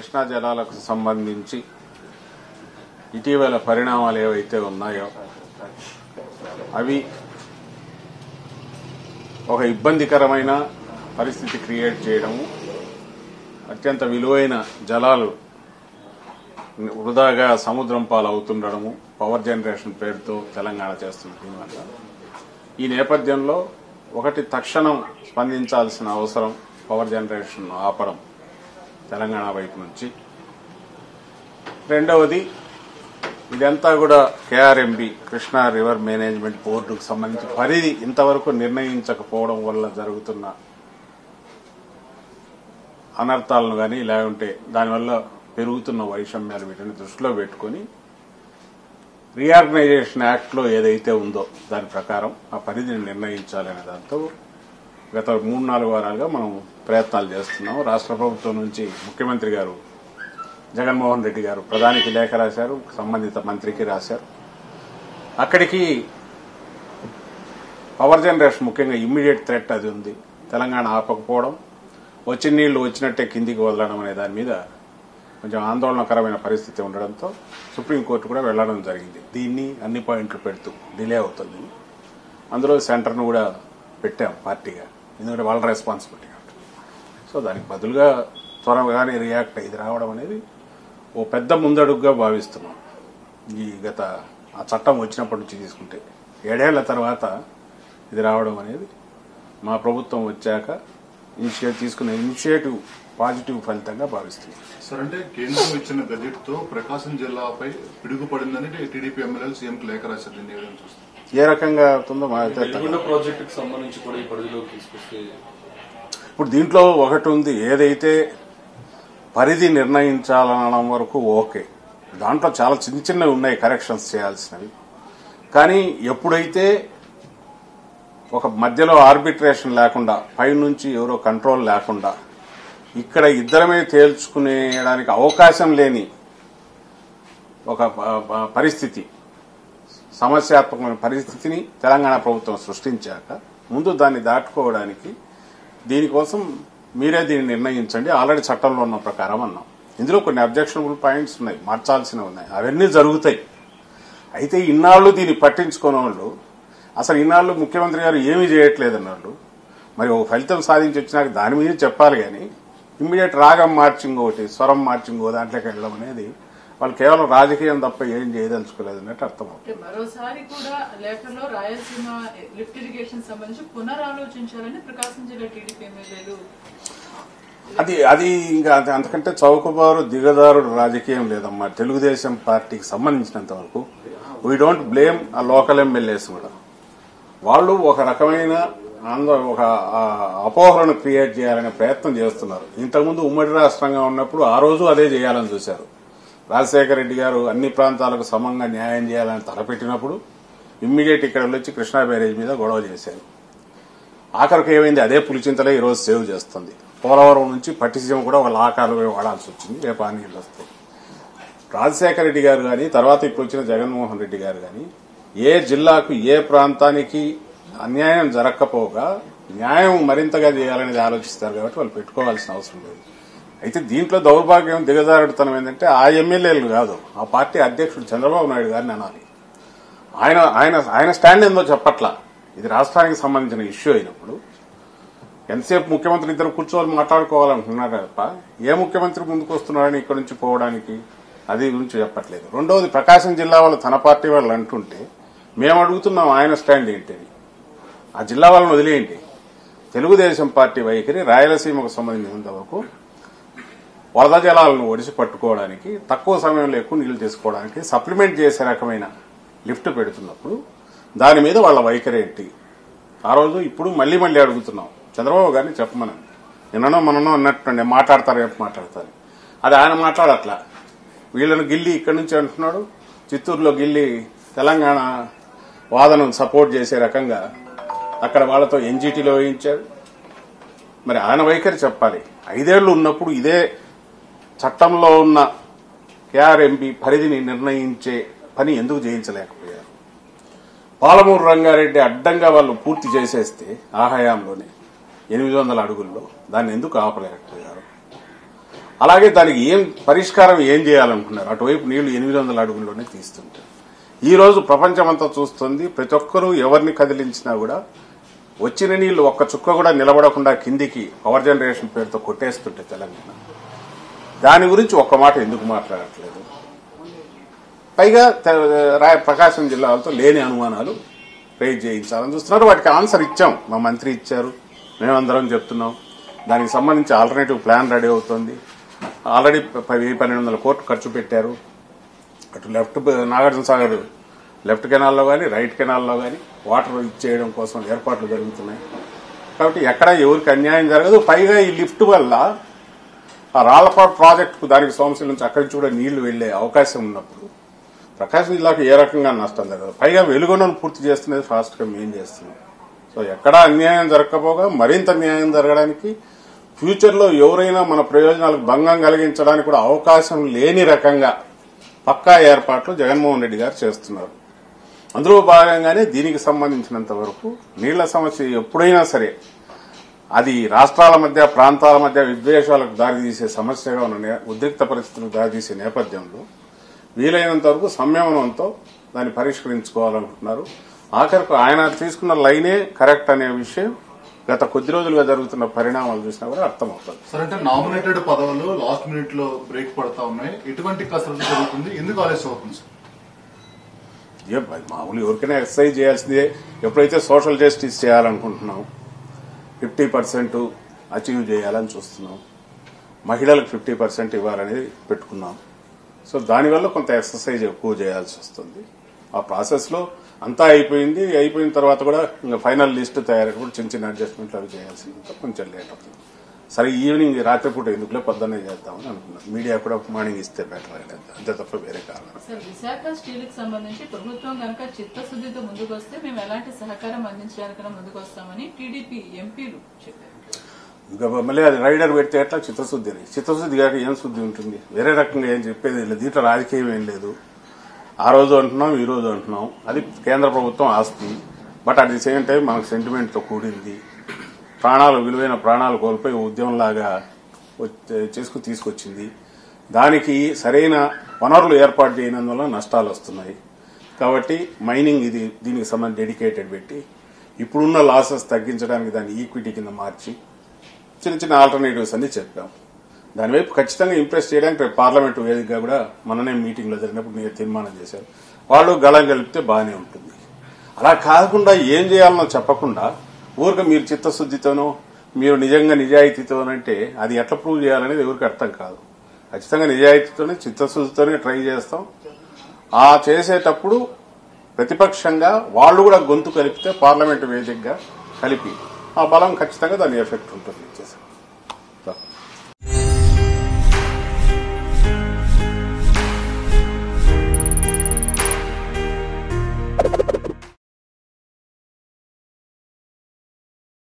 కృష్ణా జలాలకు సంబంధించి ఇటీవల పరిణామాలు ఏవైతే ఉన్నాయో అవి ఒక ఇబ్బందికరమైన పరిస్థితి క్రియేట్ చేయడము అత్యంత విలువైన జలాలు వృధాగా సముద్రం పాలు అవుతుండడము పవర్ జనరేషన్ పేరుతో తెలంగాణ చేస్తున్న దీనివల్ల ఈ నేపథ్యంలో ఒకటి తక్షణం స్పందించాల్సిన అవసరం పవర్ జనరేషన్ ఆపడం తెలంగాణ వైపు నుంచి రెండవది ఇదంతా కూడా కేఆర్ఎంబి కృష్ణా రివర్ మేనేజ్మెంట్ బోర్డుకు సంబంధించి పరిధి ఇంతవరకు నిర్ణయించకపోవడం వల్ల జరుగుతున్న అనర్థాలను కానీ లేకుంటే దానివల్ల పెరుగుతున్న వైషమ్యాలు వీటిని దృష్టిలో పెట్టుకుని రీఆర్గనైజేషన్ యాక్ట్ లో ఏదైతే ఉందో దాని ప్రకారం ఆ పరిధిని నిర్ణయించాలనే దాంతో గత మూడు నాలుగు వారాలుగా మనం ప్రయత్నాలు చేస్తున్నాం రాష్ట్ర ప్రభుత్వం నుంచి ముఖ్యమంత్రి గారు జగన్మోహన్ రెడ్డి గారు ప్రధానికి లేఖ రాశారు సంబంధిత మంత్రికి రాశారు అక్కడికి పవర్ జనరేషన్ ముఖ్యంగా ఇమ్మీడియట్ థ్రెట్ అది ఉంది తెలంగాణ ఆపకపోవడం వచ్చిన నీళ్లు వచ్చినట్టే కిందికి వదలడం అనే దాని మీద కొంచెం ఆందోళనకరమైన పరిస్థితి ఉండడంతో సుప్రీంకోర్టు కూడా వెళ్లడం జరిగింది దీన్ని అన్ని పాయింట్లు పెడుతూ డిలే అవుతుంది అందులో సెంటర్ను కూడా పెట్టాం పార్టీగా ఎందుకంటే వాళ్ళ రెస్పాన్సిబిలిటీ కాబట్టి సో దానికి బదులుగా త్వరగానే రియాక్ట్ ఇది రావడం అనేది ఓ పెద్ద ముందడుగుగా భావిస్తున్నాం ఈ గత ఆ చట్టం వచ్చినప్పటి నుంచి తీసుకుంటే ఏడేళ్ల తర్వాత ఇది రావడం అనేది మా ప్రభుత్వం వచ్చాక ఇనిషియేటివ్ తీసుకున్న ఇనిషియేటివ్ పాజిటివ్ ఫలితంగా భావిస్తున్నాం సార్ అంటే కేంద్రం ఇచ్చిన గజెట్ తో ప్రకాశం జిల్లాపై పిడుగుపడిందని టీడీపీ ఎమ్మెల్యేలు సీఎం లేఖ రాశారు దీన్ని ఏ విధంగా చూస్తారు ఏ రకంగా అవుతుందో మా అయితే వెలుగుండ ప్రాజెక్టుకు సంబంధించి కూడా ఈ పరిధిలోకి తీసుకొస్తే ఇప్పుడు దీంట్లో ఒకటి ఉంది ఏదైతే పరిధి నిర్ణయించాలనడం వరకు ఓకే దాంట్లో చాలా చిన్న చిన్నవి ఉన్నాయి కరెక్షన్స్ చేయాల్సినవి కానీ ఎప్పుడైతే ఒక మధ్యలో ఆర్బిట్రేషన్ లేకుండా పైనుంచి ఎవరో కంట్రోల్ లేకుండా ఇక్కడ ఇద్దరమే తేల్చుకునేయడానికి అవకాశం లేని ఒక ప- ప- పరిస్థితి సమస్యాత్మకమైన పరిస్థితిని తెలంగాణ ప్రభుత్వం సృష్టించాక ముందు దాన్ని దాటుకోవడానికి దీనికోసం మీరే దీన్ని నిర్ణయించండి ఆల్రెడీ చట్టంలో ఉన్న ప్రకారం అన్నాం ఇందులో కొన్ని అబ్జెక్షనబుల్ పాయింట్స్ ఉన్నాయి మార్చాల్సినవి ఉన్నాయి అవన్నీ జరుగుతాయి అయితే ఇన్నాళ్ళు దీన్ని పట్టించుకునే వాళ్ళు అసలు ఇన్నాళ్ళు ముఖ్యమంత్రి గారు ఏమీ చేయట్లేదన్నాళ్ళు మరి ఒక ఫలితం సాధించి వచ్చినాక దాని మీద చెప్పాలి కానీ ఇమ్మీడియట్ రాగం మార్చింగ్ ఒకటి స్వరం మార్చింగ్ ఓ దాంట్లోకి వెళ్ళడం అనేది వాళ్ళు కేవలం రాజకీయం తప్ప ఏం చేయదలుచుకోలేదు అన్నట్టు అర్థమవుతుంది అంటే మరోసారి కూడా లేఖలో రాయలసీమ లిఫ్ట్ ఇరిగేషన్ సంబంధించి పునరాలోచించాలని ప్రకాశం జిల్లా టీడీపీ ఎమ్మెల్యేలు అది అది ఇంకా అంత- అంతకంటే చౌకబారు దిగదారుడు రాజకీయం లేదమ్మా తెలుగుదేశం పార్టీకి సంబంధించినంత వరకు వీ డోంట్ బ్లేమ్ ఆ లోకల్ ఎమ్మెల్యేస్ కూడా వాళ్ళు ఒక రకమైన ఆందో ఒక ఆ, అపోహలను క్రియేట్ చేయాలనే ప్రయత్నం చేస్తున్నారు ఇంతకుముందు ఉమ్మడి రాష్ట్రంగా ఉన్నప్పుడు ఆ రోజు అదే చేయాలని చూశారు రాజశేఖర రెడ్డి గారు అన్ని ప్రాంతాలకు సమంగా న్యాయం చేయాలని తలపెట్టినప్పుడు ఇమ్మీడియట్ ఇక్కడ వచ్చి కృష్ణా బ్యారేజ్ మీద గొడవ చేశారు ఆఖరికి ఏమైంది అదే పులిచింతలే ఈ రోజు సేవ్ చేస్తుంది పోలవరం నుంచి పట్టిసీమ కూడా వాళ్ళ ఆకారమే వాడాల్సి వచ్చింది రేపు ఆ నీళ్ళు వస్తాయి రాజశేఖర రెడ్డి గారు కానీ తర్వాత ఇప్పుడు వచ్చిన జగన్మోహన్ రెడ్డి గారు కానీ ఏ జిల్లాకు ఏ ప్రాంతానికి అన్యాయం జరగకపోగా న్యాయం మరింతగా చేయాలనేది ఆలోచిస్తారు కాబట్టి వాళ్ళు పెట్టుకోవాల్సిన అవసరం లేదు అయితే దీంట్లో దౌర్భాగ్యం దిగజారుడుతనం ఏంటంటే ఆ ఎమ్మెల్యేలు కాదు ఆ పార్టీ అధ్యక్షుడు చంద్రబాబు నాయుడు గారిని అనాలి ఆయన ఆయన ఆయన స్టాండ్ ఏందో చెప్పట్లా ఇది రాష్ట్రానికి సంబంధించిన ఇష్యూ అయినప్పుడు ఎంతసేపు ముఖ్యమంత్రి ఇద్దరు కూర్చోవాలి మాట్లాడుకోవాలంటున్నాడు తప్ప ఏ ముఖ్యమంత్రి ముందుకు వస్తున్నాడని ఇక్కడి నుంచి పోవడానికి అది గురించి చెప్పట్లేదు రెండవది ప్రకాశం జిల్లా వాళ్ళు తన పార్టీ వాళ్ళు అంటుంటే మేము అడుగుతున్నాం ఆయన స్టాండ్ ఏంటి అని. ఆ జిల్లా వాళ్ళని వదిలేయండి తెలుగుదేశం పార్టీ వైఖరి రాయలసీమకు సంబంధించినంత వరకు వరద జలాలను ఒడిసి పట్టుకోవడానికి తక్కువ సమయంలో ఎక్కువ నీళ్లు తీసుకోవడానికి సప్లిమెంట్ చేసే రకమైన లిఫ్ట్ పెడుతున్నప్పుడు దాని మీద వాళ్ళ వైఖరి ఏంటి ఆ రోజు ఇప్పుడు మళ్ళీ మళ్ళీ అడుగుతున్నాం చంద్రబాబు గారిని చెప్పమని నిన్ననో మననో అన్నట్టు నేను మాట్లాడతారు రేపు మాట్లాడతారు అది ఆయన మాట్లాడట్లా వీళ్ళని గిల్లి ఇక్కడి నుంచి అంటున్నాడు చిత్తూరులో గిల్లి తెలంగాణ వాదనను సపోర్ట్ చేసే రకంగా అక్కడ వాళ్ళతో ఎన్జీటీలో వేయించాడు మరి ఆయన వైఖరి చెప్పాలి ఐదేళ్లు ఉన్నప్పుడు ఇదే చట్టంలో ఉన్న కేఆర్ఎంపీ పరిధిని నిర్ణయించే పని ఎందుకు చేయించలేకపోయారు పాలమూరు రంగారెడ్డి అడ్డంగా వాళ్ళు పూర్తి చేసేస్తే ఆ హయాంలోనే ఎనిమిది వందల అడుగుల్లో దాన్ని ఎందుకు ఆపలేకపోయారు అలాగే దానికి ఏం పరిష్కారం ఏం చేయాలనుకున్నారు అటువైపు నీళ్లు ఎనిమిది వందల అడుగుల్లోనే తీస్తుంటారు ఈ రోజు ప్రపంచమంతా చూస్తుంది ప్రతి ఒక్కరూ ఎవరిని కదిలించినా కూడా వచ్చిన నీళ్లు ఒక్క చుక్క కూడా నిలబడకుండా కిందికి పవర్ జనరేషన్ పేరుతో కొట్టేస్తుంటే తెలంగాణ దాని గురించి ఒక్క మాట ఎందుకు మాట్లాడట్లేదు పైగా తె- రాయ ప్రకాశం జిల్లా వాళ్ళతో లేని అనుమానాలు రేజ్ చేయించాలని చూస్తున్నారు వాటికి ఆన్సర్ ఇచ్చాం మా మంత్రి ఇచ్చారు మేమందరం చెప్తున్నాం దానికి సంబంధించి ఆల్టర్నేటివ్ ప్లాన్ రెడీ అవుతుంది ఆల్రెడీ ప- వెయ్యి పన్నెండు వందల కోట్లు ఖర్చు పెట్టారు అటు లెఫ్ట్ బ- నాగార్జున సాగర్ లెఫ్ట్ కెనాల్లో కానీ రైట్ కెనాల్లో కానీ వాటర్ ఇచ్చేయడం కోసం ఏర్పాట్లు జరుగుతున్నాయి కాబట్టి ఎక్కడ ఎవరికి అన్యాయం జరగదు పైగా ఈ లిఫ్ట్ వల్ల ఆ రాళ్లపాడు ప్రాజెక్టుకు దానికి సోమశీల నుంచి అక్కడి నుంచి కూడా నీళ్లు వెళ్లే అవకాశం ఉన్నప్పుడు ప్రకాశం జిల్లాకు ఏ రకంగా నష్టం జరగదు పైగా వెలుగునను పూర్తి చేస్తున్నది ఫాస్ట్ గా మేం చేస్తున్నాం సో ఎక్కడా అన్యాయం జరగకపోగా మరింత న్యాయం జరగడానికి ఫ్యూచర్ లో ఎవరైనా మన ప్రయోజనాలకు భంగం కలిగించడానికి కూడా అవకాశం లేని రకంగా పక్కా ఏర్పాట్లు జగన్మోహన్ రెడ్డి గారు చేస్తున్నారు అందులో భాగంగానే దీనికి సంబంధించినంత వరకు నీళ్ల సమస్య ఎప్పుడైనా సరే అది రాష్ట్రాల మధ్య ప్రాంతాల మధ్య విద్వేషాలకు దారితీసే సమస్యగా ఉన్న నే- ఉద్రిక్త పరిస్థితులకు దారితీసే నేపథ్యంలో వీలైనంత వరకు సంయమనంతో దాన్ని పరిష్కరించుకోవాలనుకుంటున్నారు ఆఖరికి ఆయన తీసుకున్న లైనే కరెక్ట్ అనే విషయం గత కొద్ది రోజులుగా జరుగుతున్న పరిణామాలు చూసినా కూడా అర్థమవుతుంది సార్ అంటే నామినేటెడ్ పదవులు లాస్ట్ మినిట్ లో బ్రేక్ పడతా ఉన్నాయి ఎటువంటి కసరత్తు జరుగుతుంది ఎందుకు ఆలస్యం అవుతుంది సార్ ఏ అది మామూలు ఎవరికైనా ఎక్సర్సైజ్ చేయాల్సిందే ఎప్పుడైతే సోషల్ జస్టిస్ చేయాలనుకుంటున్నాం ఫిఫ్టీ పర్సెంట్ అచీవ్ చేయాలని చూస్తున్నాం మహిళలకు ఫిఫ్టీ పర్సెంట్ ఇవ్వాలనేది పెట్టుకున్నాం సో దానివల్ల కొంత ఎక్సర్సైజ్ ఎక్కువ చేయాల్సి వస్తుంది ఆ ప్రాసెస్ లో అంతా అయిపోయింది అయిపోయిన తర్వాత కూడా ఇంకా ఫైనల్ లిస్ట్ తయారైనప్పుడు చిన్న చిన్న అడ్జస్ట్మెంట్లు అవి చేయాల్సి ఉంటుంది కొంచెం లేట్ అవుతుంది సరే ఈవినింగ్ రాత్రిపూట ఎందుకులే పొద్దున్నే చేద్దామని అనుకున్నాం మీడియా కూడా మార్నింగ్ ఇస్తే బెటర్ అనేది అంతే తప్ప వేరే కారణం సార్ విశాఖ స్టీల్ కి సంబంధించి ప్రభుత్వం కనుక చిత్తశుద్ధితో ముందుకు వస్తే మేము ఎలాంటి సహకారం అందించడానికైనా ముందుకు వస్తామని టీడీపీ ఎంపీలు చెప్పారు ఇంకా మళ్ళీ అది రైడర్ పెడితే ఎట్లా చిత్తశుద్ధి అని చిత్తశుద్ధి కాక ఏం శుద్ధి ఉంటుంది వేరే రకంగా ఏం చెప్పేది లేదు దీంట్లో రాజకీయం ఏం లేదు ఆ రోజు అంటున్నాం ఈ రోజు అంటున్నాం అది కేంద్ర ప్రభుత్వం ఆస్తి but at the same time మనకు సెంటిమెంట్ తో కూడింది ప్రాణాలు విలువైన ప్రాణాలు కోల్పోయి ఉద్యమంలాగా వచ్చే- చేసుకు తీసుకొచ్చింది దానికి సరైన వనరులు ఏర్పాటు చేయనందువల్ల నష్టాలు వస్తున్నాయి కాబట్టి మైనింగ్ ఇది దీనికి సంబంధించి డెడికేటెడ్ పెట్టి ఇప్పుడున్న లాసెస్ తగ్గించడానికి దాన్ని ఈక్విటీ కింద మార్చి చిన్న చిన్న ఆల్టర్నేటివ్స్ అన్ని చెప్పాం దానివైపు ఖచ్చితంగా ఇంప్రెస్ చేయడానికి రేపు పార్లమెంటు వేదికగా కూడా మననే మీటింగ్ లో జరిగినప్పుడు నేను తీర్మానం చేశారు వాళ్ళు గళం కలిపితే బాగానే ఉంటుంది అలా కాకుండా ఏం చేయాలనో చెప్పకుండా ఊరిక మీరు చిత్తశుద్ధితోనో మీరు నిజంగా నిజాయితీతోనంటే అది ఎట్లా ప్రూవ్ చేయాలనేది ఎవరికి అర్థం కాదు ఖచ్చితంగా నిజాయితీతోనే చిత్తశుద్ధితోనే ట్రై చేస్తాం ఆ చేసేటప్పుడు ప్రతిపక్షంగా వాళ్ళు కూడా గొంతు కలిపితే పార్లమెంటు వేదికగా కలిపి ఆ బలం ఖచ్చితంగా దాని ఎఫెక్ట్ ఉంటుంది చేసాం